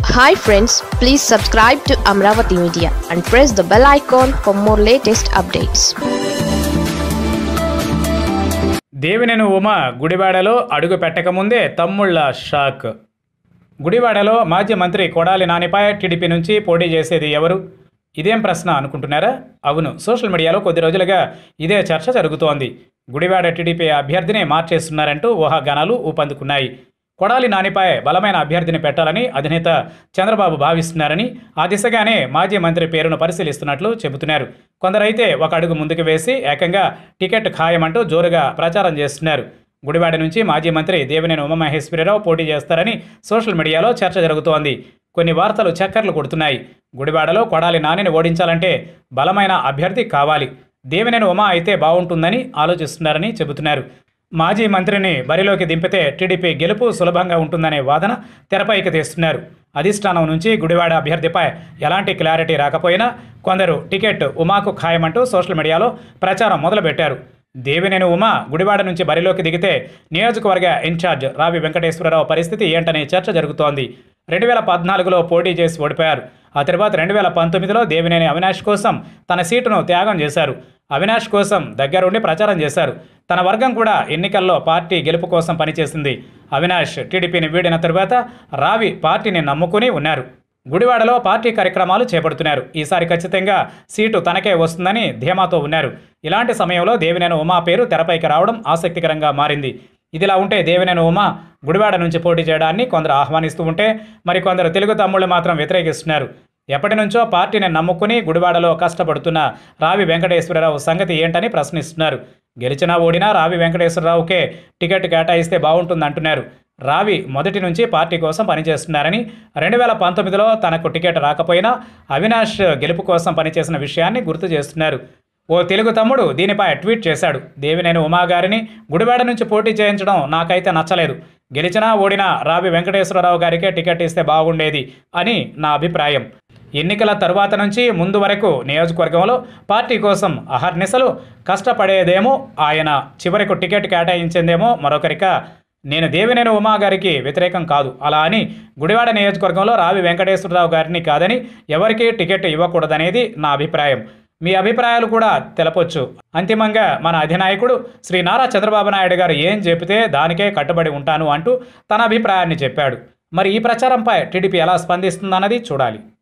hi friends please subscribe to Amaravati media and press the bell icon for more latest updates Devineni Uma గుడివాడలో అడుగు పెట్టకముందే తమ్ముళ్ళ shock గుడివాడలో మాజీ మంత్రి కొడాలి నానిపై టీడీపీ నుంచి పోటీ చేసేది ఎవరు ఇదేం ప్రశ్న అనుకుంటున్నారా అవును సోషల్ మీడియాలో కొద్ది రోజులుగా ఇదే చర్చ జరుగుతోంది గుడివాడ టీడీపీ అభ్యర్థిని మార్చేస్తున్నారంటూ ఊహాగానాలు ఊపందుకున్నాయి కొడాలి నానిపై బలమైన అభ్యర్థిని పెట్టాలని అధినేత చంద్రబాబు భావిస్తున్నారని ఆ దిశగానే మాజీ మంత్రి పేరును పరిశీలిస్తున్నట్లు చెబుతున్నారు కొందరైతే ఒక అడుగు ముందుకు వేసి ఏకంగా టికెట్ ఖాయమంటూ జోరుగా ప్రచారం చేస్తున్నారు గుడివాడ నుంచి మాజీ మంత్రి దేవినేని ఉమామహేశ్వరరావు పోటీ చేస్తారని సోషల్ మీడియాలో చర్చ జరుగుతోంది కొన్ని వార్తలు చక్కర్లు కొడుతున్నాయి గుడివాడలో కొడాలి నానిని ఓడించాలంటే బలమైన అభ్యర్థి కావాలి దేవినేని ఉమా అయితే బాగుంటుందని ఆలోచిస్తున్నారని చెబుతున్నారు మాజీ మంత్రిని బరిలోకి దింపితే టీడీపీ గెలుపు సులభంగా ఉంటుందనే వాదన తెరపైకి తెస్తున్నారు అధిష్టానం నుంచి గుడివాడ అభ్యర్థిపై ఎలాంటి క్లారిటీ రాకపోయినా కొందరు టికెట్ ఉమాకు ఖాయమంటూ సోషల్ మీడియాలో ప్రచారం మొదలుపెట్టారు దేవినేని ఉమా గుడివాడ నుంచి బరిలోకి దిగితే నియోజకవర్గ ఇన్ఛార్జ్ రావి వెంకటేశ్వరరావు పరిస్థితి ఏంటనే చర్చ జరుగుతోంది రెండు వేల పద్నాలుగులో పోటీ చేసి ఓడిపోయారు ఆ తర్వాత రెండు వేల పంతొమ్మిదిలో దేవినేని అవినాష్ కోసం తన సీటును త్యాగం చేశారు అవినాష్ కోసం దగ్గరుండి ప్రచారం చేశారు తన వర్గం కూడా ఎన్నికల్లో పార్టీ గెలుపు కోసం పనిచేసింది అవినాష్ టీడీపీని వీడిన తరువాత రావి పార్టీని నమ్ముకుని ఉన్నారు గుడివాడలో పార్టీ కార్యక్రమాలు చేపడుతున్నారు ఈసారి ఖచ్చితంగా సీటు తనకే వస్తుందని ధీమాతో ఉన్నారు ఇలాంటి సమయంలో దేవినేని ఉమా పేరు తెరపైకి రావడం ఆసక్తికరంగా మారింది ఇదిలా ఉంటే దేవినేని ఉమా గుడివాడ నుంచి పోటీ చేయడాన్ని కొందరు ఆహ్వానిస్తూ ఉంటే మరికొందరు తెలుగు తమ్ముళ్ళు మాత్రం వ్యతిరేకిస్తున్నారు ఎప్పటి నుంచో పార్టీని నమ్ముకుని గుడివాడలో కష్టపడుతున్న రావి వెంకటేశ్వరరావు సంగతి ఏంటని ప్రశ్నిస్తున్నారు గెలిచినా ఓడినా రావి వెంకటేశ్వరరావుకే టికెట్ కేటాయిస్తే బాగుంటుందంటున్నారు రావి మొదటి నుంచి పార్టీ కోసం పనిచేస్తున్నారని రెండు వేల పంతొమ్మిదిలో తనకు టికెట్ రాకపోయినా అవినాష్ గెలుపు కోసం పనిచేసిన విషయాన్ని గుర్తు చేస్తున్నారు ఓ తెలుగు తమ్ముడు దీనిపై ట్వీట్ చేశాడు దేవినేని ఉమా గారిని గుడివాడ నుంచి పోటీ చేయించడం నాకైతే నచ్చలేదు గెలిచినా ఓడినా రావి వెంకటేశ్వరరావు గారికే టికెట్ ఇస్తే బాగుండేది అని నా అభిప్రాయం ఎన్నికల తరువాత నుంచి ముందు వరకు నియోజకవర్గంలో పార్టీ కోసం అహర్నిశలు కష్టపడేదేమో ఆయన చివరకు టికెట్ కేటాయించిందేమో మరొకరిక నేను దేవినేని ఉమా గారికి వ్యతిరేకం కాదు అలా అని గుడివాడ నియోజకవర్గంలో రావి వెంకటేశ్వరరావు గారిని కాదని ఎవరికీ టికెట్ ఇవ్వకూడదనేది నా అభిప్రాయం మీ అభిప్రాయాలు కూడా తెలపొచ్చు అంతిమంగా మన అధినాయకుడు శ్రీ నారా చంద్రబాబు నాయుడు గారు ఏం చెబితే దానికే కట్టుబడి ఉంటాను అంటూ తన అభిప్రాయాన్ని చెప్పాడు మరి ఈ ప్రచారంపై టీడీపీ ఎలా స్పందిస్తుందన్నది చూడాలి